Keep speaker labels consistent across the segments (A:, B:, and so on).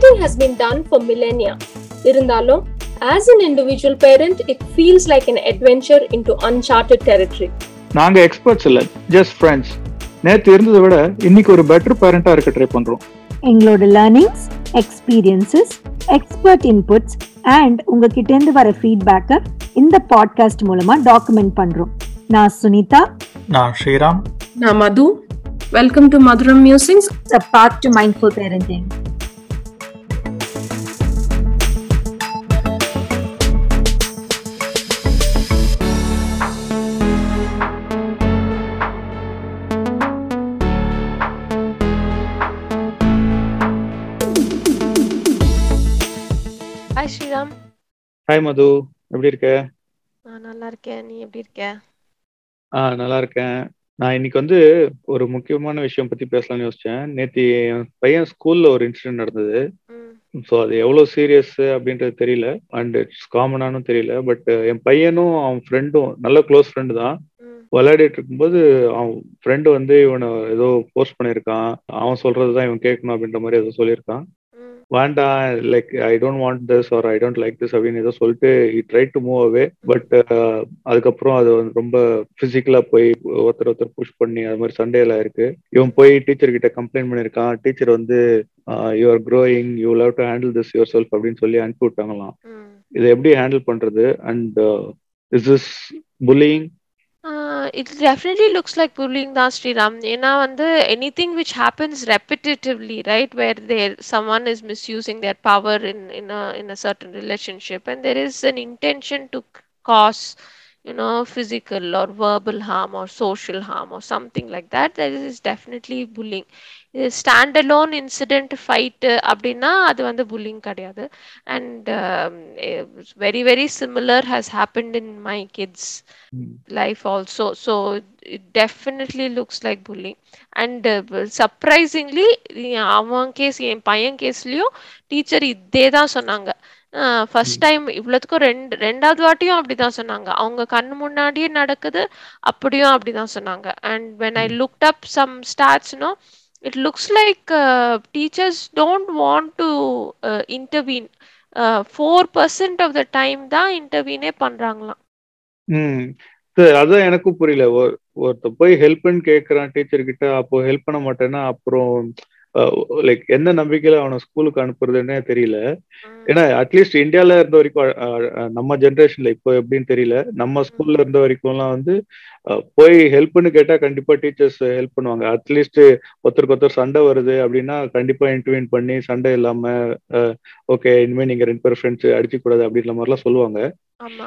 A: Parenting has been done for millennia. இருந்தாலும் as an individual parent, it feels like an adventure into uncharted territory.
B: நாங்க experts இல்ல just friends நேத்து இருந்ததை விட இன்னைக்கு ஒரு பெட்டர் பேரண்டா இருக்க ட்ரை பண்றோம்
C: எங்களோட learnings experiences expert inputs and உங்ககிட்ட இருந்து வர ஃபீட்பேக்கை இந்த பாட்காஸ்ட் மூலமா டாக்குமெண்ட் பண்றோம் நான் சுனிதா
B: நான் ஸ்ரீராம்
A: நான் Madhu welcome to Madhuram musings
C: a path to mindful parenting
D: hi Sriram
B: hi Madhu எப்படி இருக்க
D: நான் நல்லா இருக்கேன் நீ எப்படி இருக்க
B: ஆ நல்லா இருக்கேன் நான் இன்னைக்கு வந்து ஒரு முக்கியமான விஷயம் பத்தி பேசலாம்னு யோசிச்சேன் நேத்து என் பையன் ஸ்கூல்ல ஒரு இன்சிடென்ட் நடந்தது
D: ம்
B: ஸோ அது எவ்வளவு சீரியஸ் அப்படின்றது தெரியல அண்ட் இட்ஸ் காமனானும் தெரியல பட் என் பையனும் அவன் ஃப்ரெண்டும் நல்ல க்ளோஸ் ஃப்ரெண்டு தான்
D: ம்
B: விளையாடிட்டு இருக்கும்போது அவன் ஃப்ரெண்டு வந்து இவனை ஏதோ போஸ்ட் பண்ணியிருக்கான் அவன் சொல்றது தான் இவன் கேட்கணும் அப்படின்ற மாதிரி ஏதோ சொல்லியிருக்கான்
D: ம்
B: வேண்டாம் like I don't want this or I don't like this அப்படின்னு ஏதோ சொல்லிட்டு இ try to move away but அதுக்கப்புறம் அது வந்து ரொம்ப பிசிக்கலா போய் ஒருத்தர் ஒருத்தர் புஷ் பண்ணி அது மாதிரி சண்டேல இருக்கு இவன் போய் டீச்சர் கிட்ட கம்ப்ளைண்ட் பண்ணியிருக்கான் டீச்சர் வந்து you are growing you love to handle this yourself அப்படின்னு சொல்லி அனுப்பி விட்டாங்களாம்
D: ம்
B: இதை எப்படி ஹேண்டில் பண்றது and is this bullying
D: it definitely looks like bullying தான் ஸ்ரீராம் ஏன்னா வந்து anything which happens repetitively right where there someone is misusing their power in in in a certain relationship and there is an intention to cause you know physical or verbal harm or social harm or something like that that is definitely bullying இது standalone incident fight அப்படின்னா அது வந்து புல்லிங் கிடையாது and very very similar has happened in my kids life also so it definitely looks like bullying and uh, surprisingly அவன் case என் பையன் கேஸ்லயும் டீச்சர் இதே தான் சொன்னாங்க ஃபர்ஸ்ட் டைம் இவ்வளோத்துக்கும் ரெண்டு ரெண்டாவது வாட்டியும் அப்படிதான் சொன்னாங்க அவங்க கண்ணு முன்னாடியே நடக்குது அப்படியும் அப்படிதான் சொன்னாங்க and when I looked up some stats no it looks like teachers don't want to intervene four percent of the time தான் இன்டர்வீனே பண்றாங்களாம்
B: ம் சரி அதான் எனக்கும் புரியல ஒரு ஒருத்த போய் ஹெல்ப்னு கேட்கறான் டீச்சர் கிட்ட அப்போ ஹெல்ப் பண்ண மாட்டேன்னா அப்புறம் லைக் எந்த நம்பிக்கையில அவனை ஸ்கூலுக்கு அனுப்புறதுன்னே தெரியல ஏன்னா அட்லீஸ்ட் இந்தியால இருந்த வரைக்கும் அஹ், அஹ், நம்ம ஜென்ரேஷன்ல இப்போ எப்படின்னு தெரியல நம்ம ஸ்கூல்ல இருந்த வரைக்கும்லாம் வந்து அஹ், போய் ஹெல்ப்னு கேட்டா கண்டிப்பா டீச்சர்ஸ் ஹெல்ப் பண்ணுவாங்க அட்லீஸ்ட் ஒருத்தருக்கு ஒருத்தர் சண்டை வருது அப்படின்னா கண்டிப்பா இன்டர்வியூன் பண்ணி சண்டை இல்லாம ஓகே இனிமே நீங்க ரெண்டு பேரும் ஃப்ரெண்ட்ஸ் அடிச்சுக்க கூடாது அப்படின்ற மாதிரிலாம் சொல்லுவாங்க
D: ஆமா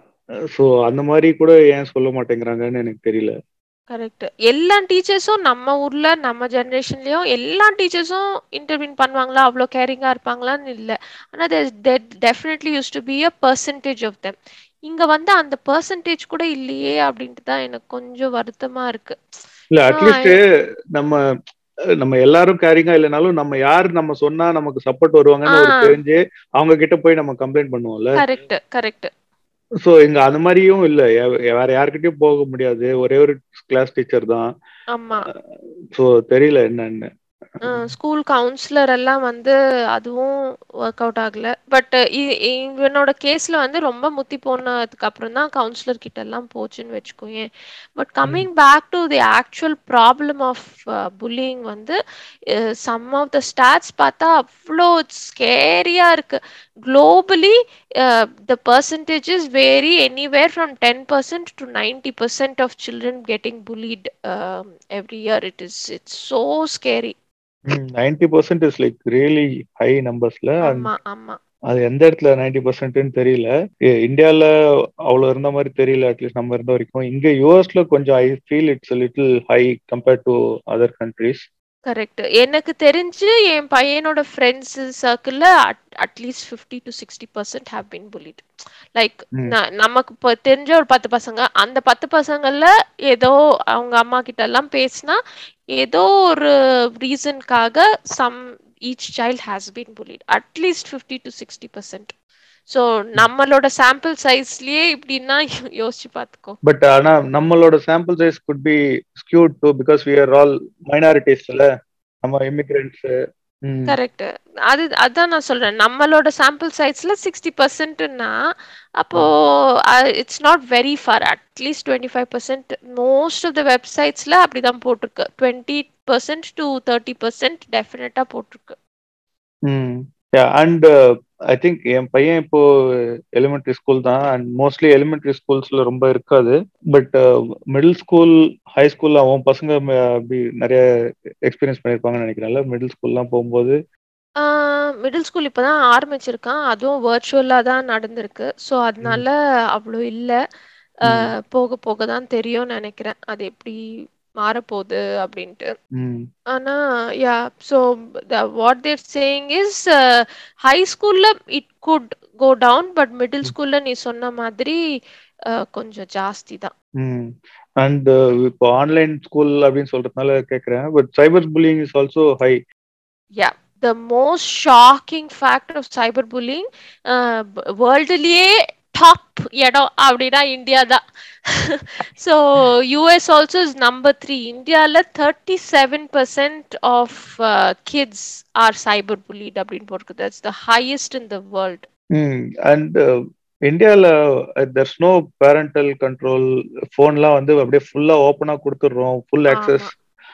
B: ஸோ அந்த மாதிரி கூட ஏன் சொல்ல மாட்டேங்கிறாங்கன்னு எனக்கு தெரியல
D: கரெக்ட் எல்லா டீச்சர்ஸும் நம்ம ஊர்ல நம்ம ஜெனரேஷன்லயும் எல்லா டீச்சர்ஸும் இன்டர்வியூன் பண்ணுவாங்களா அவ்வளோ கேரிங்கா இருப்பாங்களான்னு இல்லை ஆனா definitely used to be a percentage of them இங்க வந்து அந்த பர்சன்டேஜ் கூட இல்லையே அப்படின்ட்டு தான் எனக்கு கொஞ்சம் வருத்தமா இருக்கு
B: இல்ல
D: No,
B: அட்லீஸ்ட் நம்ம அஹ், நம்ம எல்லாரும் கேரிங்கா இல்லைனாலும் நம்ம யார் நம்ம சொன்னா நமக்கு சப்போர்ட் வருவாங்கன்னு ஒரு
D: ஆ.
B: தெரிஞ்சு அவங்க கிட்ட போய் நம்ம கம்ப்ளைண்ட் பண்ணுவோம்ல
D: கரெக்ட் கரெக்ட்
B: சோ இங்க அந்த மாதிரியும் இல்ல யா- வேற யார்கிட்டயும் போக முடியாது ஒரே ஒரு கிளாஸ் டீச்சர் தான்
D: ஆமா
B: சோ தெரியல என்னன்னு
D: ஸ்கூல் கவுன்சிலர் எல்லாம் வந்து அதுவும் ஒர்க் அவுட் ஆகல பட் இவனோட கேஸ்ல வந்து ரொம்ப முத்தி போனதுக்கு அப்புறம் தான் கவுன்சிலர் கிட்ட எல்லாம் போச்சுன்னு வச்சுக்கோயேன் but coming back to the actual problem of bullying வந்து சம் ஆஃப் த ஸ்டாட்ஸ் பார்த்தா அவ்வளோ ஸ்கேரியா இருக்கு globally the percentages vary anywhere from 10% to 90% of children getting bullied um, every year it is it's so scary
B: ninety percent is like really high நம்பர்ஸ்ல
D: ஆமா ஆமா
B: அது எந்த இடத்துல நைன்டி பர்சன்ட்னு தெரியல ஏ, இந்தியால அவ்வளவு இருந்த மாதிரி தெரியல அட்லீஸ்ட் நம்ம இருந்த வரைக்கும் இங்க யூஎஸ்ல கொஞ்சம் I feel it's little high compared to other countries
D: correct எனக்கு தெரிஞ்சு என் பையனோட ஃப்ரெண்ட்ஸ் சர்க்கிள்ல at least fifty to sixty percent have been bullied like
B: ம்.
D: நமக்கு இப்போ தெரிஞ்ச ஒரு பத்து பசங்க அந்த பத்து பசங்கள்ல ஏதோ அவங்க அம்மா கிட்ட எல்லாம் பேசினா ஏதோ ஒரு ரீசனுக்காக some each child has been bullied at least fifty to sixty percent so நம்மளோட சாம்பிள் சைஸ்லயே இப்படின்னா யோசிச்சு பார்த்துக்கோ
B: பட் ஆனா நம்மளோட sample size could be skewed too because we are all மைனாரிட்டிஸ்ல நம்ம இமிகிரண்ட்ஸ் ம்.
D: கரெக்ட் அது அதான் நான் சொல்றேன் நம்மளோட சாம்பிள் சைஸ்ல சிக்ஸ்டி பர்சன்ட்னா அப்போ it's not very far at least twenty five percent most of the வெப்சைட்ஸ்ல அப்படிதான் போட்டிருக்கு twenty percent to thirty percent டெஃபினட்டா போட்டிருக்கு
B: ம் அண்ட் ஐ திங்க் என் பையன் இப்போ எலிமெண்ட்ரி ஸ்கூல் தான் அண்ட் மோஸ்ட்லி எலிமெண்ட்ரி ஸ்கூல்ஸ்ல ரொம்ப இருக்காது பட் மிடில் ஸ்கூல் ஹை ஸ்கூல்ல அவன் பசங்க ம- அப்படி நிறைய எக்ஸ்பீரியன்ஸ் பண்ணியிருப்பாங்கன்னு நினைக்கிறேன்ல மிடில் ஸ்கூல்லாம் போகும்போது
D: மிடில் ஸ்கூல் இப்பதான் ஆரம்பிச்சிருக்கான் அதுவும் வர்ச்சுவலா தான் நடந்திருக்கு ஸோ அதனால அவ்வளோ இல்லை
B: ம்.
D: போக போக தான் தெரியும்னு நினைக்கிறேன் அது எப்படி மாறப்போகுது அப்படின்ட்டு
B: ம்
D: ஆனா yeah so what they're saying is high ஸ்கூல்ல it could go down but middle ஸ்கூல்ல நீ சொன்ன மாதிரி uh, கொஞ்சம் ஜாஸ்தி தான்
B: ம் அண்ட் இப்போ ஆன்லைன் ஸ்கூல் அப்படின்னு சொல்றதுனால கேட்குறேன் but cyber bullying is also high
D: Yeah, the most shocking fact of cyberbullying, uh, வேர்ல்டுலயே டாப் இடம் அப்படின்னா இந்தியா தான் so US also is number three இந்தியாவில் thirty seven percent of kids are cyber bullied அப்படின்னு போட்டுருக்கு that's the highest in the world
B: ம் and இந்தியாவில் there's no parental control ஃபோன்லாம் வந்து அப்படியே ஃபுல்லாக ஓப்பனாக கொடுத்துட்றோம் ஃபுல் ஆக்சஸ்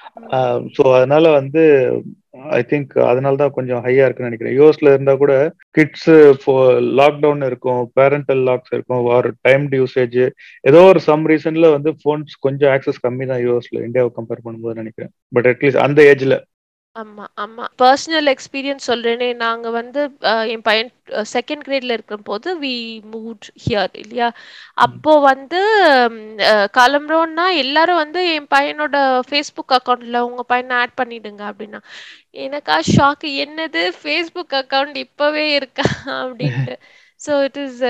B: ஸோ அதனால வந்து ஐ திங்க் அதனால தான் கொஞ்சம் ஹையா இருக்குன்னு நினைக்கிறேன் யூஎஸ்ல இருந்தா கூட கிட்ஸ் லாக்டவுன் இருக்கும் பேரண்டல் லாக்ஸ் இருக்கும் ஒரு டைம் யூசேஜ் ஏதோ ஒரு சம் ரீசன்ல வந்து ஃபோன்ஸ் கொஞ்சம் ஆக்சஸ் கம்மி தான் யூஎஸ்ல இந்தியாவை கம்பேர் பண்ணும்போது நினைக்கிறேன் பட் அட்லீஸ்ட் அந்த ஏஜ்ல
D: ஆமா ஆமா பர்சனல் எக்ஸ்பீரியன்ஸ் சொல்றேனே நாங்க வந்து அஹ், என் பையன் செகண்ட் கிரேட்ல இருக்கும் போது வி மூட் ஹியர் இல்லையா அப்போ வந்து ம், அஹ், கிளம்புறோம்னா எல்லாரும் வந்து என் பையனோட ஃபேஸ்புக் அக்கௌண்ட்ல உங்க பையனை ஆட் பண்ணிடுங்க அப்படின்னா எனக்கா ஷாக் என்னது ஃபேஸ்புக் அக்கவுண்ட் இப்பவே இருக்கா அப்படின்ட்டு so it is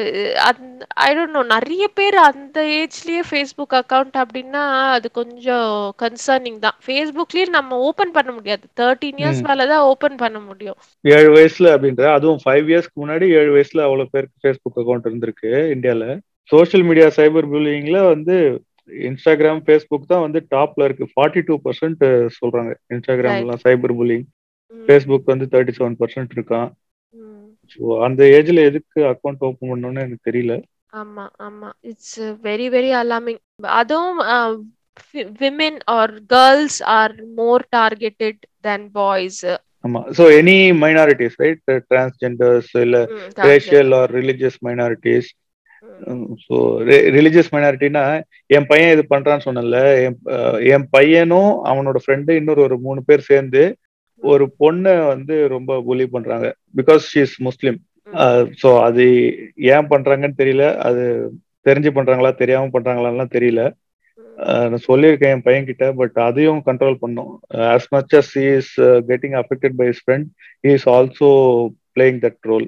D: I don't know நிறைய பேர் அந்த ஏஜ்லயே ஃபேஸ்புக் அக்கவுண்ட் அப்படின்னா அது கொஞ்சம் கன்சர்னிங் தான் ஃபேஸ்புக்லயே நம்ம ஓபன் பண்ண முடியாது தேர்ட்டீன் இயர்ஸ்
B: ம்.
D: மேல தான் ஓபன் பண்ண முடியும்
B: ஏழு வயசுல அப்படின்ற அதுவும் ஃபைவ் இயர்ஸ்க்கு முன்னாடி ஏழு வயசுல அவ்வளவு பேருக்கு ஃபேஸ்புக் அக்கௌண்ட் இருந்திருக்கு இந்தியால சோஷியல் மீடியா சைபர் புல்லிங்ல வந்து இன்ஸ்டாகிராம் ஃபேஸ்புக் தான் வந்து டாப்ல இருக்கு ஃபார்ட்டி டூ பர்சன்ட் சொல்றாங்க இன்ஸ்டாகிராம்லாம் சைபர் புல்லிங்
D: ம்,
B: ஃபேஸ்புக் வந்து தேர்ட்டி செவன் பர்சன்ட் இருக்கான்
D: ம்.
B: ஸோ அந்த ஏஜ்ல எதுக்கு அக்கௌண்ட் ஓப்பன் பண்ணணும்னு எனக்கு தெரியல
D: ஆமா ஆமா இட்ஸ் வெரி வெரி அலாமிங் அதுவும் women or girls are more targeted than boys
B: ஆமா so any minorities right transgenders இல்ல racial or religious minorities so religious மைனாரிட்டினா என் பையன் இது பண்றான்னு சொன்னல என் அஹ் என் பையனும் அவனோட ஃப்ரெண்டு இன்னொரு ஒரு மூணு பேர் சேர்ந்து ஒரு பொண்ணை வந்து ரொம்ப புலி பண்றாங்க because she is Muslim so அது ஏன் பண்றாங்கன்னு தெரியல அது தெரிஞ்சு பண்றாங்களா தெரியாம பண்றாங்களான்லாம் தெரியல அஹ் நான் சொல்லியிருக்கேன் என் பையன் கிட்ட பட் அதையும் கண்ட்ரோல் பண்ணும் as much as he is getting affected by his friend he is also playing that role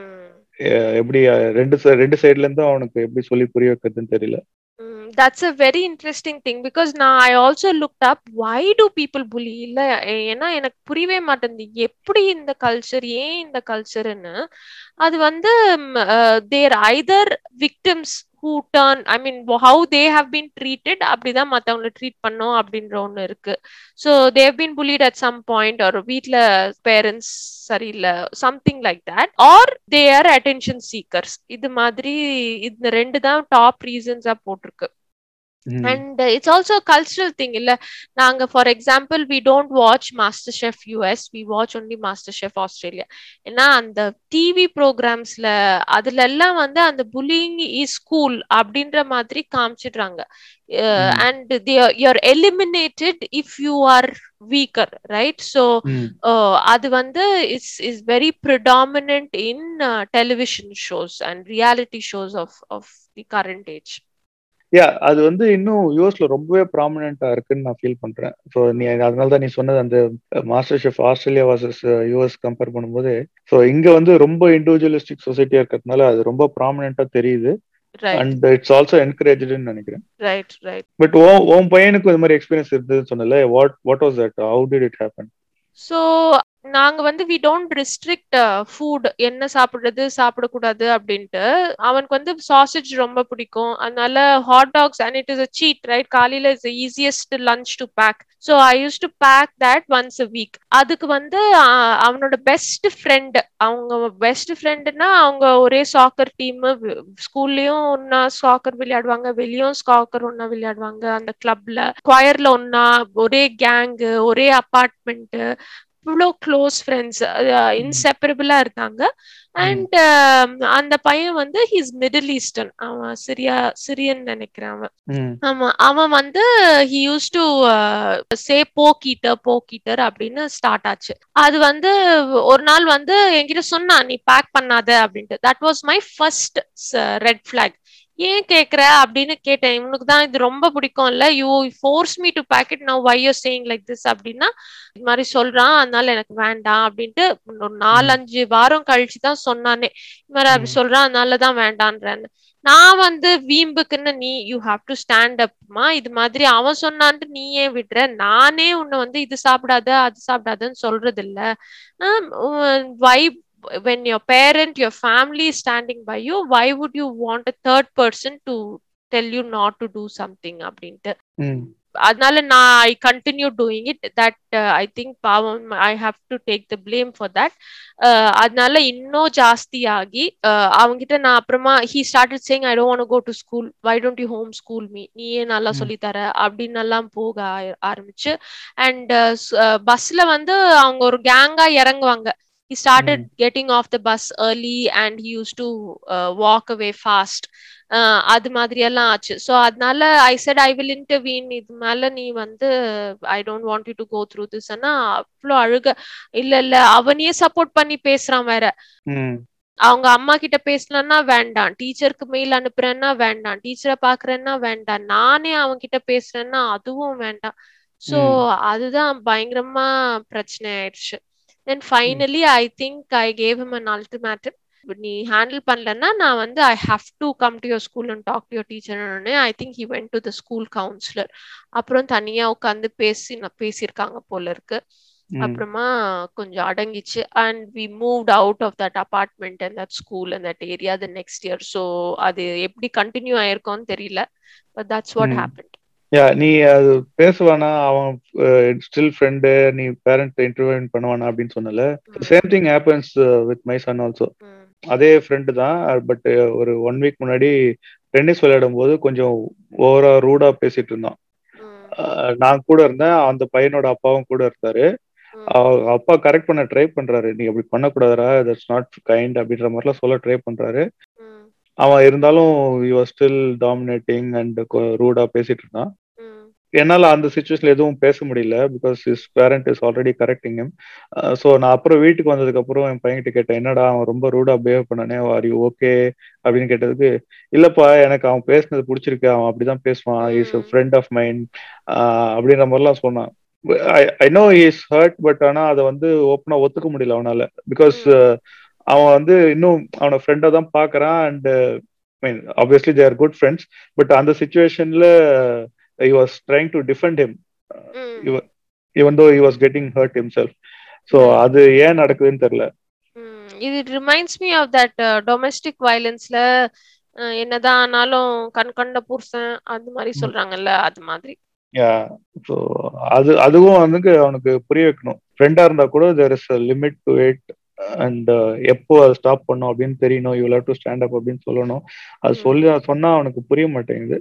B: எப்படி அஹ் ரெண்டு side- ரெண்டு சைட்ல இருந்தும் அவனுக்கு எப்படி சொல்லி புரிய வைக்கிறதுன்னு தெரியல
D: that's a very interesting thing because நான் I also look up why do people bully இல்ல எ- ஏன்னா எனக்கு புரியவே மாட்டேங்குது எப்படி இந்த கல்ச்சர் ஏன் இந்த கல்ச்சர்னு அது வந்து there either victims who turn I mean how they have been treated அப்படிதான் மத்தவங்களை ட்ரீட் பண்ணோம் அப்படின்ற ஒண்ணு இருக்கு so they've been bullied at some point ஒரு வீட்ல பேரண்ட்ஸ் சரியில்லை something like that or they are attention seekers இது மாதிரி இந்த ரெண்டு தான் டாப் ரீசன்ஸா போட்டிருக்கு
B: ம்.
D: And it's also cultural thing இல்ல நாங்க for example we don't watch master chef US we watch only master chef Australia ஏன்னா அந்த டிவி ப்ரோக்ராம்ஸ்ல அதுல எல்லாம் வந்து அந்த புல்லிங் இஸ் கூல் அப்படின்ற மாதிரி காமிச்சிடுறாங்க
B: ம்.
D: And you're eliminated if you are weaker right so
B: ம்.
D: அது வந்து it's is very predominant in television shows and reality shows of of the current age
B: yeah அது வந்து இன்னும் யூஎஸ்ல ரொம்பவே ப்ராமினெண்டா இருக்குன்னு நான் ஃபீல் பண்றேன் ஸோ நீ அதனால தான் நீ சொன்னது அந்த master chef Australia versus US compare பண்ணும்போது ஸோ இங்க வந்து ரொம்ப இண்டிவிஜுவலிஸ்டிக் சொசைட்டியா இருக்கிறதுனால அது ரொம்ப ப்ராமினெண்டா தெரியுது
D: ரைட்
B: அண்ட் இட்ஸ் ஆல்சோ என்கரேஜ்டுன்னு நினைக்கிறேன்
D: ரைட் ரைட்
B: பட் ஓ உன் பையனுக்கும் இது மாதிரி எக்ஸ்பீரியன்ஸ் இருந்ததுன்னு சொன்னல what what was that how did it happen
D: so நாங்க வந்து வி டோன்ட் ரெஸ்ட்ரிக்ட் ஃபுட் என்ன சாப்பிடுறது சாப்பிடக்கூடாது அப்படின்ட்டு அவனுக்கு வந்து சாசேஜ் ரொம்ப பிடிக்கும் அதனால hot dogs and it is a cheat right காலையில is easiest lunch to pack so I used to pack that once a week அதுக்கு வந்து ஆஹ், அவனோட பெஸ்ட் ஃப்ரெண்ட் அவங்க பெஸ்ட் ஃப்ரெண்டுனா அவங்க ஒரே சாக்கர் டீம் ஸ்கூல்லயும் ஒன்னா சாக்கர் விளையாடுவாங்க வெளியும் சாக்கர் ஒன்னா விளையாடுவாங்க அந்த கிளப்ல குவயர்ல ஒன்னா ஒரே கேங்கு ஒரே அப்பார்ட்மெண்ட் இவ்வளோ க்ளோஸ் ஃப்ரெண்ட்ஸ் இன்செப்பரபிளா இருந்தாங்க அண்ட் அந்த பையன் வந்து ஹீஸ் மிடில் ஈஸ்டர்ன் அவன் சிரியா சிரியன் நினைக்கிறேன் அவன்
B: ம்
D: ஆமா அவன் வந்து ஹி யூஸ் டு சே போக்கீட்டர் போக்கீட்டர் அப்படின்னு ஸ்டார்ட் ஆச்சு அது வந்து ஒரு நாள் வந்து என்கிட்ட சொன்னான் நீ பேக் பண்ணாத அப்படின்ட்டு that was my first red flag ஏன் கேக்குற அப்படின்னு கேட்டேன் இவனுக்கு தான் இது ரொம்ப பிடிக்கும் இல்ல you force me to pack it now why you saying like this அப்படின்னா இது மாதிரி சொல்றான் அதனால எனக்கு வேண்டாம் அப்படின்ட்டு ஒரு நாலஞ்சு வாரம் கழிச்சு தான் சொன்னானே இது மாதிரி அப்படி
B: ம்.
D: சொல்றான் அதனால தான் வேண்டான்றேன்னு நான் வந்து வீம்புக்குன்னு நீ யூ ஹாவ் டு ஸ்டாண்ட் அப்மா இது மாதிரி அவன் சொன்னான்ட்டு நீ ஏன் விடுற நானே உன்னை வந்து இது சாப்பிடாத அது சாப்பிடாதன்னு சொல்றது இல்ல வை when your parent your family is standing by you why would you want a third person to tell you not to do something அப்படின்ட்டு
B: ம்
D: அதனால நான் I continue doing it that I think பாவம் I have to take the blame for that அதனால இன்னும் ஜாஸ்தி ஆகி அஹ் அவங்கிட்ட நான் அப்புறமா he started saying I don't go to school why don't you home school me நீயே நல்லா
B: ம்.
D: சொல்லித்தர அப்படின்னு எல்லாம் போக ஆய- ஆரம்பிச்சு அண்ட் பஸ்ல வந்து அவங்க ஒரு கேங்கா இறங்குவாங்க he started
B: ம்.
D: getting off the bus early and he used to uh, walk away fast uh, அது மாதிரி எல்லாம் ஆச்சு ஸோ அதனால I said I will intervene இது மேல நீ வந்து I don't want you to go through this ஆனா அவ்வளோ அழுக இல்ல இல்ல அவனையே சப்போர்ட் பண்ணி பேசுறான் வேற
B: ம்
D: அவங்க அம்மா கிட்ட பேசலன்னா வேண்டாம் டீச்சருக்கு மெயில் அனுப்புறேன்னா வேண்டாம் டீச்சரை பாக்குறேன்னா வேண்டாம் நானே அவங்க கிட்ட பேசுறேன்னா அதுவும் வேண்டாம் சோ
B: ம்.
D: அதுதான் பயங்கரமா பிரச்சனை ஆயிடுச்சு then finally I think I gave him an ultimatum நீ ஹேண்டில் பண்ணலன்னா நான் வந்து I have to come to your school and talk to your டீச்சர்னு I think he went to the school counsellor அப்புறம் தனியா உட்காந்து பேசி பேசியிருக்காங்க போல இருக்கு
B: ம்.
D: அப்புறமா கொஞ்சம் அடங்கிச்சு and we moved out of that apartment and that school and that area the next year so அது எப்படி கண்டினியூ ஆயிருக்கோன்னு தெரியல பட் தட்ஸ் வாட்
B: ம்.
D: ஹேப்பன்
B: யா நீ அது பேசுவானா அவன் ஸ்டில் ஃப்ரெண்டு நீ பேரண்ட் இன்டர்வியூ பண்ணுவானா அப்படின்னு சொன்னல same thing happens with my son also அதே ஃப்ரெண்டு தான் பட் ஒரு ஒன் வீக் முன்னாடி டென்னிஸ் விளையாடும் போது கொஞ்சம் ஓவரா ரூடா பேசிட்டு இருந்தான் அஹ் நான் கூட இருந்தேன் அந்த பையனோட அப்பாவும் கூட இருந்தாரு அவங்க அப்பா கரெக்ட் பண்ண ட்ரை பண்றாரு நீ அப்படி பண்ணக்கூடாதுரா தட்ஸ் நாட் கைண்ட் அப்படின்ற மாதிரிலாம் சொல்ல ட்ரை பண்றாரு அவன் இருந்தாலும் யூ ஸ்டில் டாமினேட்டிங் அண்ட் ரூடா பேசிட்டு இருந்தான் என்னால அந்த சுச்சுவேஷன்ல எதுவும் பேச முடியல because is parent is already correcting him so நான் அப்புறம் வீட்டுக்கு வந்ததுக்கு அப்புறம் என் பையன்கிட்ட கேட்டேன் என்னடா அவன் ரொம்ப ரூடா பிஹேவ் பண்ணனே ஆர் யூ ஓகே அப்படின்னு கேட்டதுக்கு இல்லப்பா எனக்கு அவன் பேசுனது பிடிச்சிருக்கு அவன் அப்படிதான் பேசுவான் இஸ் ஃப்ரெண்ட் ஆஃப் மைண்ட் அப்படின்ற மாதிரிலாம் சொன்னான் I know is hurt but ஆனா அதை வந்து ஓப்பனா ஒத்துக்க முடியல அவனால பிகாஸ் அவன் வந்து இன்னும் அவனை ஃப்ரெண்டா தான் பாக்குறான் and mean obviously they are good friends but அந்த சுச்சுவேஷன்ல he was trying to defend him uh, even, even though he was getting hurt himself so அது ஏன் நடக்குதுன்னு தெரியல
D: இது reminds me of that domestic வயலன்ஸ்ல என்னதான் ஆனாலும் கண் கண்ட புருஷன் அது மாதிரி சொல்றாங்கல்ல அது மாதிரி
B: யா ஸோ அது அதுவும் வந்து அவனுக்கு புரிய வைக்கணும் ஃப்ரெண்டா இருந்தா கூட there is limit to it and எப்போ அதை ஸ்டாப் பண்ணும் அப்படின்னு தெரியணும் you have to stand up அப்படின்னு சொல்லணும் அது சொல்லி சொன்னா அவனுக்கு புரிய மாட்டேங்குது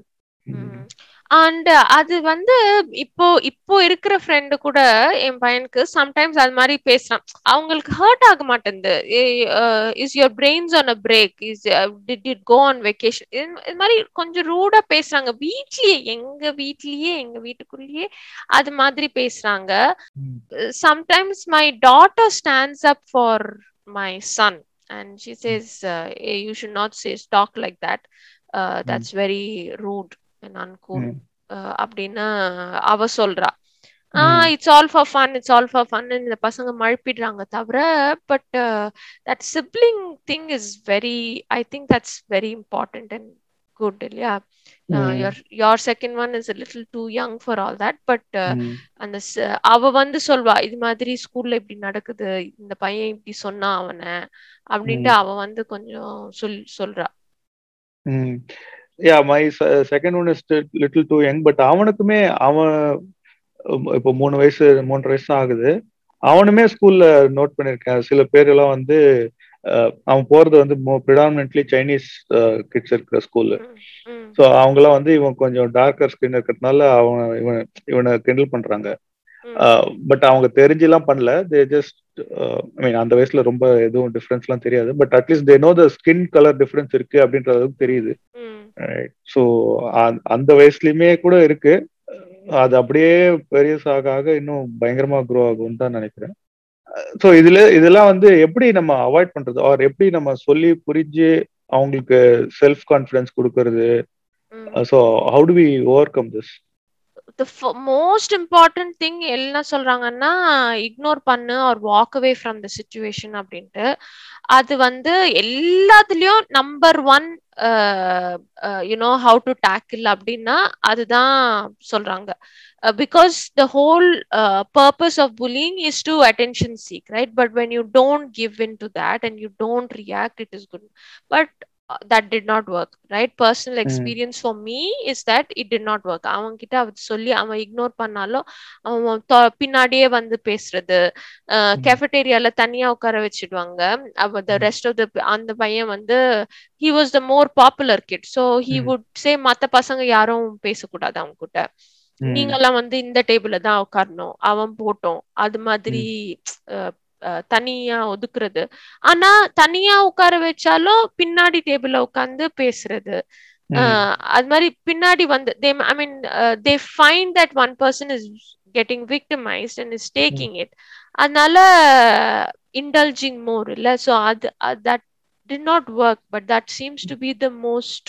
D: அண்ட் அது வந்து இப்போ இப்போ இருக்கிற ஃப்ரெண்டு கூட என் பையனுக்கு சம்டைம்ஸ் அது மாதிரி பேசுறான் அவங்களுக்கு ஹர்ட் ஆக மாட்டேங்குது is your brains on a break is did it go on vacation இது மாதிரி கொஞ்சம் ரூடா பேசுறாங்க வீட்லயே எங்க வீட்லயே எங்க வீட்டுக்குள்ளேயே அது மாதிரி பேசுறாங்க sometimes my daughter stands up for my son and she says you should not says talk like that that's very rude uncool அப்படின்னு அவ சொல்றா ah it's all for fun it's all for fun இந்த பசங்க மழுப்பிடுறாங்க தவிர but that sibling thing is very I think that's very important and good இல்லையா
B: ம்.
D: Your your second one is a little too young for all that but
B: ம்.
D: அந்த ச- அவ வந்து சொல்வா இது மாதிரி ஸ்கூல்ல இப்படி நடக்குது இந்த பையன் இப்படி சொன்னா அவனை அப்படின்ட்டு
B: ம்.
D: அவ வந்து கொஞ்சம் சொல் சொல்றா
B: ம் yeah my second one is little too young but அவனுக்குமே அவன் உம், இப்போ மூணு வயசு மூன்றரை வயசு தான் ஆகுது அவனுமே ஸ்கூல்ல நோட் பண்ணிருக்கேன் சில பேர் எல்லாம் வந்து அஹ், அவன் போறது வந்து ப்ரிடாமினென்ட்லி சைனீஸ் கிட்ஸ் இருக்கிற ஸ்கூல்ல
D: ம், ம்,
B: ஸோ அவங்களாம் வந்து இவன் கொஞ்சம் டார்க்கர் ஸ்கின் இருக்கிறதுனால அவன் இவன் இவனை கிண்டல் பண்றாங்க
D: ம்,
B: பட் அவங்க தெரிஞ்சுலாம் பண்ணல தே ஜஸ்ட் ஐ மீன் அந்த வயசுல ரொம்ப எதுவும் டிஃபரன்ஸ்லாம் தெரியாது but at least they know the skin colour difference இருக்கு அப்படின்ற அளவுக்கு தெரியுது
D: ம்,
B: ஸோ அந்த வயசுலயுமே கூட இருக்கு அது அப்படியே பெரியசாக ஆக இன்னும் பயங்கரமா க்ரோ ஆகும்னு தான் நினைக்கிறேன் ஸோ இதுல இதெல்லாம் வந்து எப்படி நம்ம அவாய்ட் பண்றது ஆர் எப்படி நம்ம சொல்லி புரிஞ்சு அவங்களுக்கு செல்ஃப் கான்ஃபிடன்ஸ் கொடுக்கறது
D: ம்.
B: So how do we overcome this
D: the f- most important thing என்ன சொல்றாங்கன்னா இக்னோர் பண்ணு or walk away from the situation அப்படின்ட்டு அது வந்து எல்லாத்துலயும் number one you know how to tackle அப்படின்னா அதுதான் சொல்றாங்க because the whole purpose of bullying is to attention seek right but when you don't give in to that and you don't react it is good but that did not work right personal experience for me is that it did not work அவன் கிட்ட அவ சொல்லி அவன் ignore பண்ணாலும் அவன் தொ- பின்னாடியே வந்து பேசுறது கெஃபடேரியால தனியா உட்கார வச்சிடுவாங்க அவ த
B: ம்.
D: ரெஸ்ட் ஆஃப் த அந்த பையன் வந்து he was the more popular kid so he
B: ம்.
D: வுட் சே மத்த பசங்க யாரும் பேசக்கூடாது அவங்க கிட்ட நீங்கெல்லாம் வந்து இந்த டேபிள்ல தான் உட்காரணும் அவன் போட்டோம் அது மாதிரி அஹ், அஹ், தனியா ஒதுக்குறது ஆனா தனியா உட்கார வச்சாலும் பின்னாடி டேபிள்ல உட்கார்ந்து பேசுறது அஹ், அது மாதிரி பின்னாடி வந்து they I mean they find that one person is getting victimized and is taking it அதனால இன்டல்ஜிங் மோர் இல்ல ஸோ அது that did not work but that seems to be the most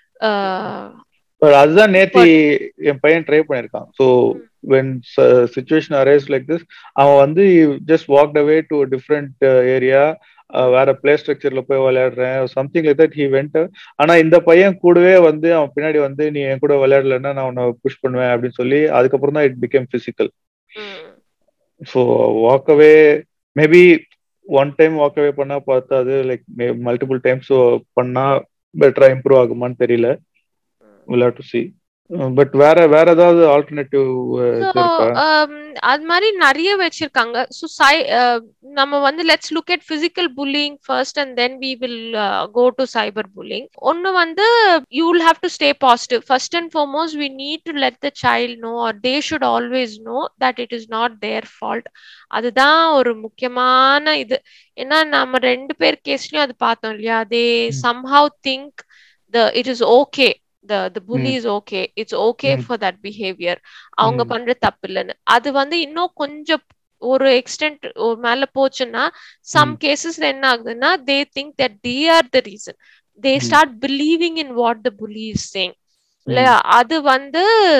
D: uh,
B: But அதுதான் நேத்தி என் பையன் try பண்ணிருக்கான் so when situation arise like this அவன் வந்து just walk away to different area வேற பிளே ஸ்ட்ரக்சர்ல போய் விளையாடுறேன் something like that he went ஆனா இந்த பையன் கூடவே வந்து அவன் பின்னாடி வந்து நீ என் கூட விளையாடலன்னா நான் உன்னை புஷ் பண்ணுவேன் அப்படின்னு சொல்லி அதுக்கப்புறம் தான் it became physical
D: mm,
B: so walk away maybe one time walk away பண்ணா பார்த்தா அது லைக் மல்டிபிள் டைம்ஸ் பண்ணா பெட்டரா இம்ப்ரூவ் ஆகுமான்னு தெரியல will have to see but வேற வேற ஏதாவது ஆல்டர்னேட்டிவ்
D: So,
B: இருக்கா
D: um, அது மாதிரி நிறைய வச்சிருக்காங்க ஸோ சை நம்ம வந்து let's look at physical bullying first and then we will go to cyber bullying ஒன்று வந்து you will have to stay positive first and foremost we need to let the child know or they should always know that it is not their fault அதுதான் ஒரு முக்கியமான இது ஏன்னா நம்ம ரெண்டு பேர் கேஸ்லயும் அது பார்த்தோம் இல்லையா they
B: hmm.
D: Somehow think the it is okay the the bully
B: ம்.
D: is okay it's okay
B: ம்.
D: for that behavior அவங்க
B: ம்.
D: பண்ற தப்பு இல்லைன்னு அது வந்து இன்னும் கொஞ்சம் ஒரு எக்ஸ்டென்ட் ஒரு மேல போச்சுன்னா சம்
B: ம்.
D: கேசஸ்ல என்ன ஆகுதுன்னா they think that they are the reason they
B: hmm.
D: Start believing in what the bully is சேங் இல்லையா அது வந்து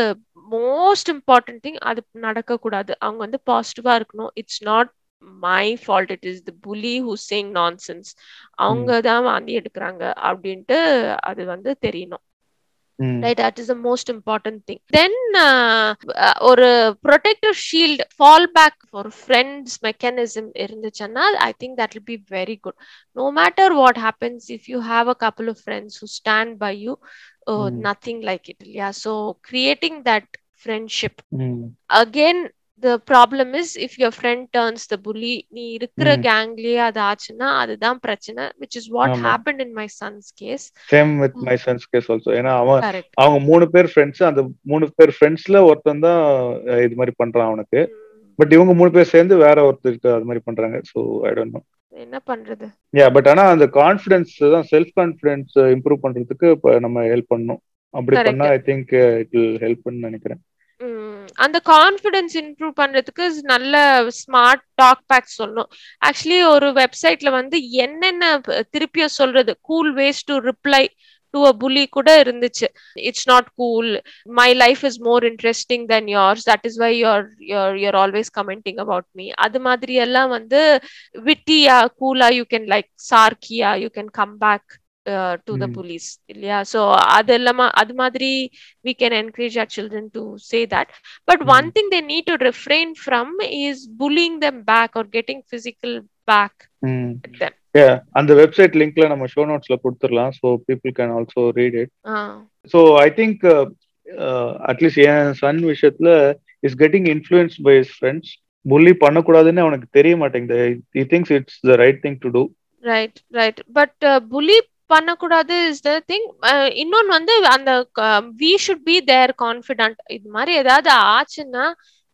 D: மோஸ்ட் இம்பார்ட்டன்ட் திங் அது நடக்க கூடாது அவங்க வந்து பாசிட்டிவா இருக்கணும் it's not my fault it is the bully who சேங் nonsense அவங்க தான் வாந்தி எடுக்கிறாங்க அப்படின்ட்டு அது வந்து தெரியணும்
B: ம்.
D: right that is the most important thing then uh, uh, ஒரு protective shield fallback for friends mechanism இருந்துச்சுன்னா i think that will be very good no matter what happens if you have a couple of friends who stand by you uh,
B: Mm.
D: nothing like it yeah so creating that friendship
B: ம்.
D: again the problem is if your friend turns the bully நீ இருக்கிற
B: Mm.
D: கேங்லயே அது ஆச்சுன்னா அதுதான் பிரச்சனை which is what
B: ஆமா.
D: happened in my son's case
B: same with my son's case also ஏன்னா அவன்
D: correct
B: அவங்க மூணு பேர் ஃப்ரெண்ட்ஸ் அந்த மூணு பேர் ஃப்ரெண்ட்ஸ்ல ஒருத்தன் தான் அஹ், இது மாதிரி பண்றான் அவனுக்கு பட் இவங்க மூணு பேர் சேர்ந்து வேற ஒருத்தருக்கு அது மாதிரி பண்றாங்க ஸோ ஐ டோன்ட் நோ
D: என்ன பண்றது
B: யா பட் ஆனா அந்த கான்ஃபிடன்ஸ் தான் செல்ஃப் கான்ஃபிடன்ஸ் இம்ப்ரூவ் பண்றதுக்கு இப்ப நம்ம ஹெல்ப் பண்ணணும் அப்படி
D: Correct.
B: பண்ணா ஐ திங்க் இட் வில் ஹெல்ப்னு நினைக்கிறேன்
D: ம், அந்த கான்ஃபிடன்ஸ் இம்ப்ரூவ் பண்றதுக்கு நல்ல ஸ்மார்ட் டாக் பேக் சொல்லணும் ஆக்சுவலி ஒரு வெப்சைட்ல வந்து என்னென்ன ப- திருப்பியும் சொல்றது cool ways to reply to a bully கூட இருந்துச்சு it's not cool my life is more interesting than yours that is why your your your always commenting about me அது மாதிரி எல்லாம் வந்து விட்டியா கூலா யூ கேன் லைக் சார்க்கியா you can come back to the
B: Mm.
D: Bullies இல்லையா so அது இல்லாம அது மாதிரி we can encourage our children to say that but
B: Mm.
D: One thing they need to refrain from is bullying them back or getting physical back
B: hmm
D: them
B: Yeah, அந்த website லிங்க்ல நம்ம show நோட்ஸ்ல கொடுத்துடலாம் so people can also read it
D: ah
B: so I think at least என் சன் விஷயத்துல is getting influence by his friends bully பண்ணக்கூடாதுன்னு அவனுக்கு தெரிய மாட்டேங்குது he thinks it's the right thing to do
D: right right but bully பண்ணக்கூடாது இஸ் த திங் இன்னொன்னு வந்து அந்த we should be their confident இது மாதிரி ஏதாவது ஆச்சுன்னா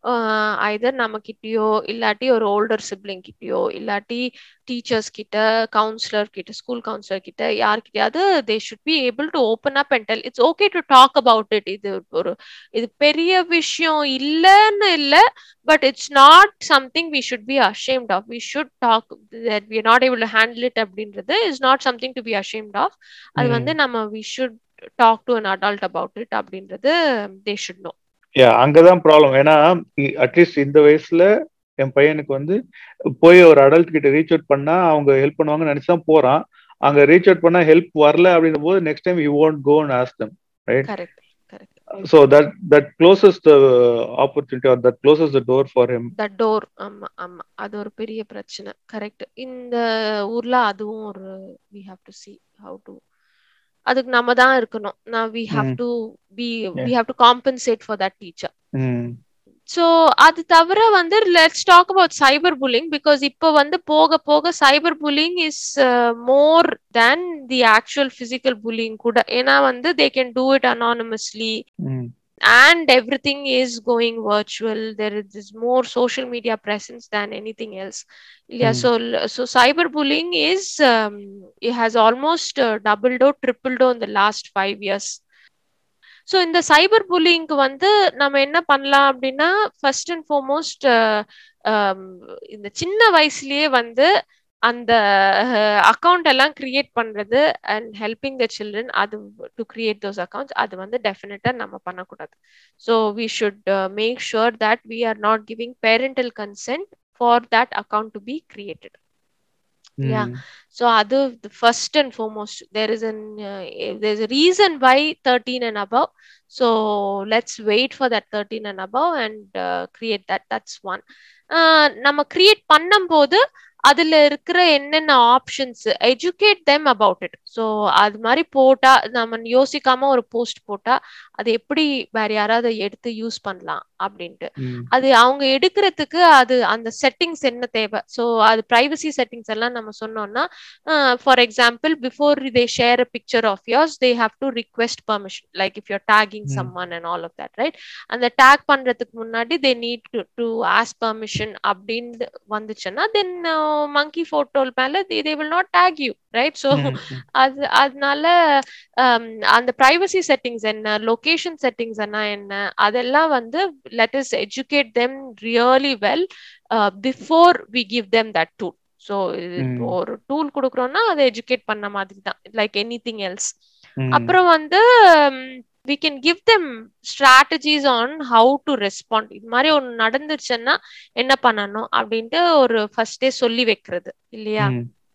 D: ஐதர் நம்ம கிட்டயோ இல்லாட்டி ஒரு ஓல்டர் சிப்ளிங் கிட்டயோ இல்லாட்டி டீச்சர்ஸ் கிட்ட கவுன்சிலர் கிட்ட ஸ்கூல் கவுன்சிலர் கிட்ட யார்கிட்டயாவது they should be able to open up and tell it's okay to talk about it இது ஒரு இது பெரிய விஷயம் இல்லைன்னு இல்லை but it's not something we should be ashamed of we should talk that we not able to handle it அப்படின்றது is not something to be ashamed of அது
B: Mm.
D: வந்து நம்ம we should talk to an adult about it அப்படின்றது they should know
B: யா அங்கதான் problem ஏன்னா at least இந்த வயசுல என் பையனுக்கு வந்து போய் ஒரு அடல்ட் கிட்ட ரீச் அவுட் பண்ணா அவங்க ஹெல்ப் பண்ணுவாங்கன்னு நினைச்சு தான் போறான் அங்க ரீச் அவுட் பண்ணா ஹெல்ப் வரல அப்படின்னும் போது next time you won't go and ask them right
D: correct correct
B: so that that closes the opportunity or that closes the door for him
D: the door ஆமா ஆமா அது ஒரு பெரிய பிரச்சனை கரெக்ட் இந்த ஊர்ல அதுவும் ஒரு we have to see how to அதுக்கு நம்ம தான் இருக்கணும் நான் we have
B: Mm.
D: To be
B: Yeah.
D: We have to compensate for that teacher
B: hmm
D: so அது தவிர வந்து let's talk about cyber bullying because இப்போ வந்து போக போக cyber bullying is more than the actual physical bullying கூட ஏன்னா வந்து they can do it anonymously
B: hmm
D: and everything is going virtual there is this more social media presence than anything else yeah
B: Mm.
D: so so cyberbullying is um, it has almost uh, doubled or tripled in the last 5 years so இந்த cyber புல்லிங்க்கு வந்து நம்ம என்ன பண்ணலாம் அப்படின்னா first and foremost இந்த சின்ன வயசுலயே வந்து அந்த அக்கௌண்ட் எல்லாம் கிரியேட் பண்றது அண்ட் ஹெல்பிங் த சில்ட்ரன் அது டு கிரியேட் தோஸ் அக்கௌண்ட்ஸ் அது வந்து டெஃபினட்டா நம்ம பண்ணக்கூடாது so we should make sure that we are not giving parental consent for that account to be created Yeah. so adu the first and foremost there is an uh, there's a reason why 13 and above so let's wait for that 13 and above and uh, create that that's one uh, நம்ம create பண்ணும்போது அதுல இருக்கிற என்னென்ன options educate them about it so அது மாதிரி போட்டா நம்ம யோசிக்காம ஒரு போஸ்ட் போட்டா அது எப்படி வேற யாராவது எடுத்து யூஸ் பண்ணலாம் அப்படின்ட்டு அது அவங்க எடுக்கிறதுக்கு அது அந்த செட்டிங்ஸ் என்ன தேவை ஸோ அது ப்ரைவசி செட்டிங்ஸ் எல்லாம் நம்ம சொன்னோம்னா for example before they share a picture of yours they have to request permission like if your tagging
B: Hmm.
D: Someone and all of that right அந்த டேக் பண்றதுக்கு முன்னாடி they need to to ask permission அப்படின்னு வந்துச்சுன்னா then மங்கி photo மேல they will not tag you right so அது அதனால um, அந்த ப்ரைவசி செட்டிங்ஸ் என்ன லொகேஷன் செட்டிங்ஸ் என்ன என்ன அதெல்லாம் வந்து let is educate them really well before we give them that tool so இப்போ
B: Mm.
D: ஒரு டூல் கொடுக்குறோம்னா அதை எஜுகேட் பண்ண மாதிரி தான் லைக் எனி திங் எல்ஸ் அப்புறம் வந்து we can give them strategies on how to respond இது மாதிரி ஒன்று நடந்துருச்சுன்னா என்ன பண்ணணும் அப்படின்ட்டு ஒரு ஃபர்ஸ்டே சொல்லி வைக்கிறது இல்லையா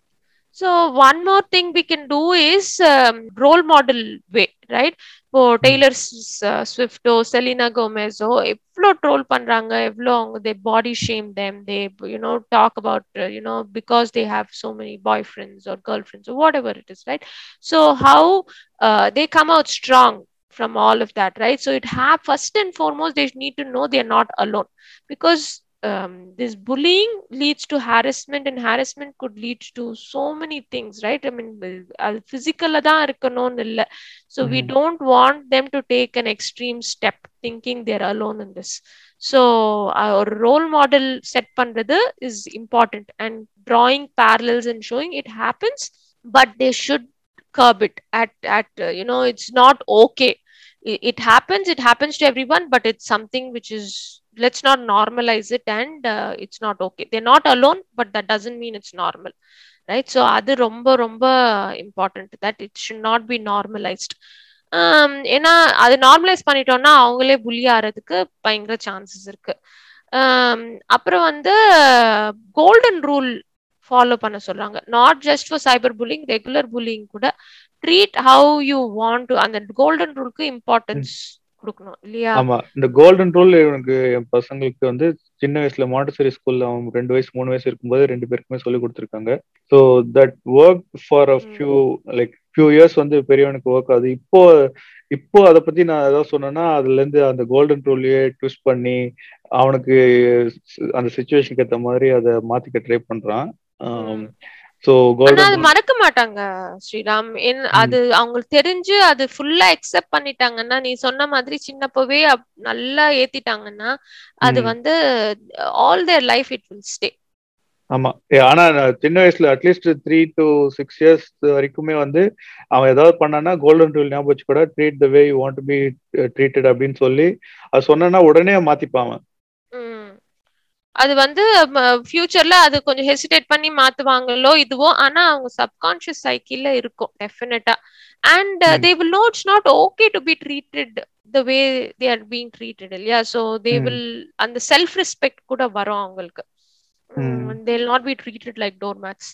D: so one more thing we can do is role model way right இப்போ டெய்லர் ஸ்விஃப்டோ செலினா கோமேஸோ எவ்வளோ ட்ரோல் பண்றாங்க எவ்வளோ அவங்க they body shame them they you know talk about you know because they have so many boyfriends or girlfriends whatever it is right so how they come out strong from all of that right so it have first and foremost they need to know they're not alone because um, this bullying leads to harassment and harassment could lead to so many things right i mean அது physical தான் இருக்கணும்னு இல்ல so we
B: Mhm.
D: don't want them to take an extreme step thinking they're alone in this so ஒரு role model set பண்றது is important and drawing parallels and showing it happens but they should curb it at at uh, you know it's not okay it, it happens it happens to everyone but it's something which is let's not normalize it and uh, it's not okay they're not alone but that doesn't mean it's normal right so அது ரொம்ப ரொம்ப important that it should not be normalized um, ஏன்னா அது normalise பண்ணிட்டோம்னா அவங்களே புள்ளி ஆறதுக்கு பயங்கர chances இருக்கு um, அப்புறம் வந்து கோல்டன் ரூல் ஃபாலோ பண்ண சொல்றாங்க not just for cyber bullying regular bullying கூட treat how you want to அந்த கோல்டன் ரூலுக்கு இம்பார்ட்டன்ஸ் கொடுக்கணும் இல்லையா
B: ஆமா இந்த கோல்டன் ரூல் எனக்கு என் பசங்களுக்கு வந்து சின்ன வயசுல மாண்டசரி ஸ்கூல்ல அவங்க ரெண்டு வயசு மூணு வயசு இருக்கும்போது ரெண்டு பேருக்குமே சொல்லி கொடுத்துருக்காங்க so that work for a few like few years வந்து பெரியவனுக்கு ஒர்க் ஆகுது இப்போ இப்போ அதை பத்தி நான் ஏதாவது சொன்னேன்னா அதுல இருந்து அந்த கோல்டன் ரூல்லையே ட்விஸ்ட் பண்ணி அவனுக்கு அந்த சுச்சுவேஷனுக்கு ஏற்ற மாதிரி அதை மாத்திக்க ட்ரை பண்றான் சோ
D: ஆனா அது
B: கோல்டன்
D: மறக்க மாட்டாங்க ஸ்ரீராம் என்- அது அவங்களுக்கு தெரிஞ்சு அது ஃபுல்லா அக்செப்ட் பண்ணிட்டாங்கன்னா நீ சொன்ன மாதிரி சின்னப்பவே அப்- நல்லா ஏத்திட்டாங்கன்னா அது
B: ம்.
D: வந்து all their life it will stay
B: ஆமா ஏ, ஆனா நான் சின்ன வயசுல at least three to six years வரைக்குமே வந்து அவன் ஏதாவது பண்ணானா கோல்டன் ரூல் ஞாபகம் வச்சு கூட treat the way you want be treated அப்படின்னு சொல்லி அது சொன்னா உடனே மாத்திப்பான் அவன்.
D: ம். அது வந்து ஃபியூச்சர்ல அது கொஞ்சம் ஹெசிடேட் பண்ணி மாத்துவாங்களோ இதுவோ ஆனா அவங்க சப்கான்ஷியஸ் சைக்கிள்ல இருக்கும் டெஃபினட்டா and
B: hmm.
D: They will know it's not okay to be treated the way they are being treated இல்லையா ஸோ தே
B: ம்.
D: வில் அந்த செல்ஃப் ரெஸ்பெக்ட் கூட வரும் அவங்களுக்கு
B: hmm.
D: They not be treated like doormats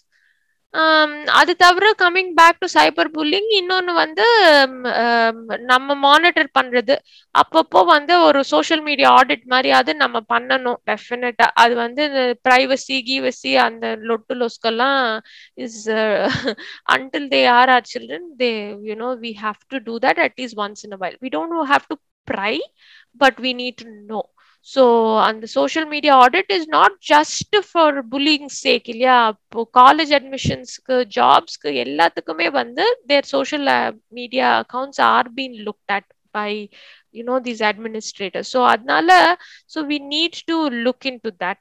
D: அது தவிர coming back to cyber bullying இன்னொன்னு வந்து ம், ஆம், நம்ம மானிட்டர் பண்றது அப்பப்போ வந்து ஒரு சோஷியல் மீடியா ஆடிட் மாதிரியாவது நம்ம பண்ணணும் டெஃபினட்டா அது வந்து பிரைவசி கீவசி அந்த லொட்டு லொஸ்கெல்லாம் is until they are R children they you know we have to do that at least once in a while we don't have to fry but we need to know so அந்த social media audit is not just for pulling சேக் இல்லையா இப்போ college அட்மிஷன்ஸ்க்கு ஜாப்ஸ்க்கு எல்லாத்துக்குமே வந்து their social media accounts are been looked at by you know these administrator so அதனால so we need to look into that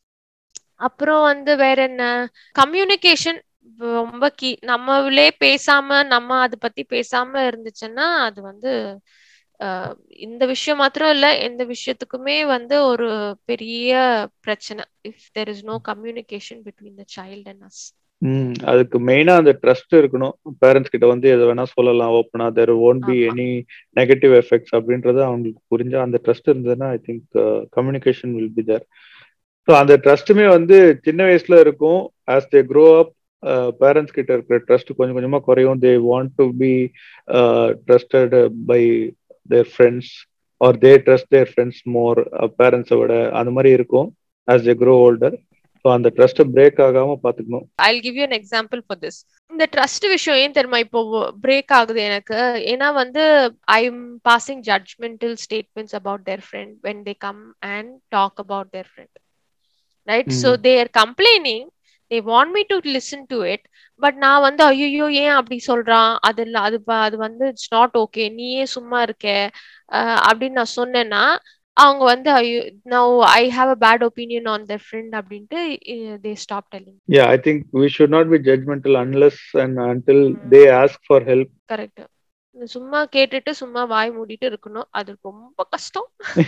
D: அப்புறம் வந்து வேற என்ன communication ரொம்ப கீ நம்மளே பேசாம நம்ம அதை பத்தி பேசாம இருந்துச்சுன்னா அது வந்து அஹ், இந்த விஷயம் மாத்திரம் இல்ல எந்த விஷயத்துக்குமே வந்து ஒரு பெரிய பிரச்சனை if there is no communication between the child and us
B: hmm அதுக்கு மெயினா அந்த ட்ரஸ்ட் இருக்கணும் பேரண்ட்ஸ் கிட்ட வந்து எதை வேணா சொல்லலாம் ஓப்பனா தேர் ஓன்ட் பி
D: ஆமா.
B: எனி நெகட்டிவ் எஃபெக்ட்ஸ் அப்படின்றது அவங்களுக்கு புரிஞ்சா அந்த ட்ரஸ்ட் இருந்ததுன்னா I think communication will be there so அந்த ட்ரஸ்ட்டுமே வந்து சின்ன வயசுல இருக்கும் as they grow up parents கிட்ட இருக்கிற ட்ரஸ்ட் கொஞ்சம் கொஞ்சமா குறையும் they want to be trusted by their friends or they trust their friends more பேரண்ட்ஸை விட அந்த மாதிரி இருக்கும் as they grow older so அந்த ட்ரஸ்ட்டை பிரேக் ஆகாம பார்த்துக்கணும்
D: ஐ give you an example for this இந்த ட்ரஸ்ட் விஷயம் ஏன் தெரியுமா இப்போ பிரேக் ஆகுது எனக்கு ஏன்னா வந்து I am passing judgemental statements about their friend when they come and talk about their friend right so
B: hmm.
D: They are complaining they want me to listen to it but நான் வந்து ஐயோ ஏன் அப்படி சொல்றான் அது இல்ல அது ப- அது வந்து இட்ஸ் நாட் ஓகே நீயே சும்மா இருக்க அஹ் அப்படின்னு நான் சொன்னேன்னா அவங்க வந்து ஐயோ now I have a bad opinion on their friend அப்படின்ட்டு they stop telling
B: Yeah, I think we should not be judgmental unless and until they ask for help.
D: Correct சும்மா கேட்டுட்டு சும்மா வாய் மூடிட்டு இருக்கணும் அது ரொம்ப கஷ்டம்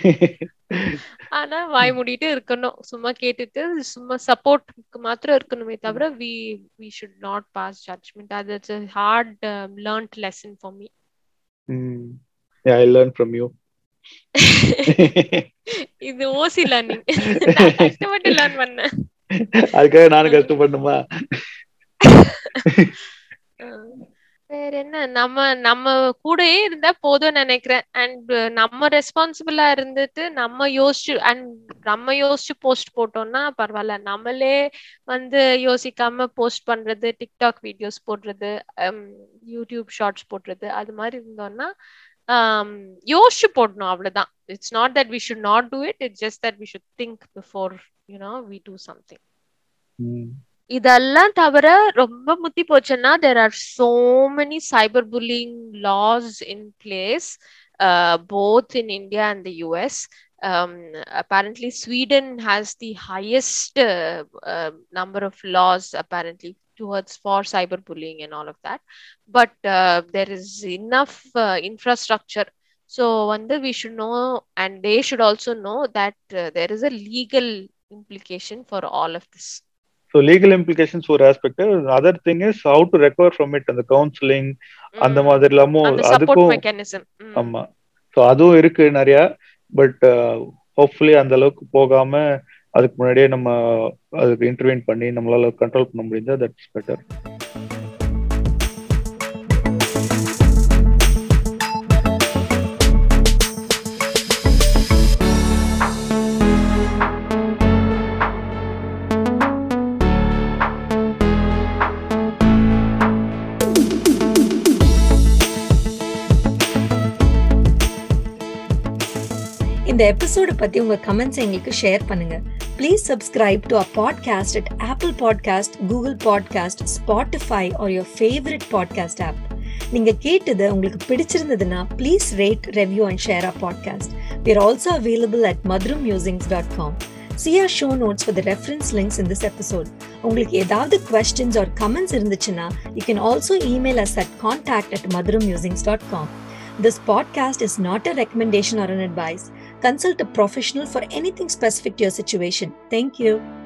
D: ஆனா வாய் மூடிட்டு இருக்கணும் சும்மா கேட்டுட்டு சும்மா சப்போர்ட்க்கு மாத்திரம் இருக்கணுமே தவிர we we should not pass judgement அது it's hard learned lesson for me
B: Mm. Yeah, I learned from you.
D: இது ஓசி லேர்னிங் நான் கஷ்டப்பட்டு லேர்ன் பண்ணேன்
B: அதுக்காக நானும் கஷ்டப்படணுமா
D: அஹ் வேற என்ன நம்ம நம்ம கூடயே இருந்தா போதும் நினைக்கிறேன் அண்ட் நம்ம ரெஸ்பான்சிபிளா இருந்துட்டு நம்ம யோசிச்சு அண்ட் நம்ம யோசிச்சு போஸ்ட் போட்டோம்னா பரவாயில்ல நம்மளே வந்து யோசிக்காம போஸ்ட் பண்றது டிக்டாக் வீடியோஸ் போடுறது யூடியூப் ஷார்ட்ஸ் போடுறது அது மாதிரி இருந்தோம்னா ஆம், யோசிச்சு போடணும் அவ்வளவுதான் it's not that we should not do it it's just that we should think before you know we do something
B: Mm.
D: இதெல்லாம் தவிர ரொம்ப முத்தி போச்சுன்னா there are so many cyber bullying laws in place uh, both in India and the US. Um, apparently, Sweden has the highest uh, uh, number of laws apparently towards for cyberbullying and all of that. But uh, there is enough uh, infrastructure. So, வந்து we should know, and they should also know that uh, there is a legal implication for all of this.
B: So legal implications ஒரு aspect. Other thing is how to recover from it. அந்த counseling அந்த
D: ம்.
B: மாதிரி எல்லாமும்
D: அந்த support
B: அதுக்கும்
D: mechanism
B: ஆமா so அதுவும் இருக்கு நிறைய பட் ஹோப்ஃபுல்லி அந்த அளவுக்கு போகாம அதுக்கு முன்னாடியே நம்ம அதுக்கு இன்டர்வீன் பண்ணி நம்மளால கண்ட்ரோல் பண்ண முடிஞ்சா தட்ஸ் பெட்டர்
C: இந்த எபிசோட பத்தி உங்க கமெண்ட்ஸ் எங்களுக்கு ஷேர் பண்ணுங்க please subscribe to a podcast at Apple podcast Google podcast Spotify or your favourite podcast app நீங்க கேட்டது உங்களுக்கு பிடிச்சிருந்ததுன்னா please rate review and share a podcast We are also available at madrummusings.com. See our show notes for the reference links in this episode. உங்களுக்கு ஏதாவது questions or comments இருந்துச்சுன்னா you can also email us at contact at madrummusings.com. This podcast is not a recommendation or an advice. Consult a professional for anything specific to your situation. Thank you.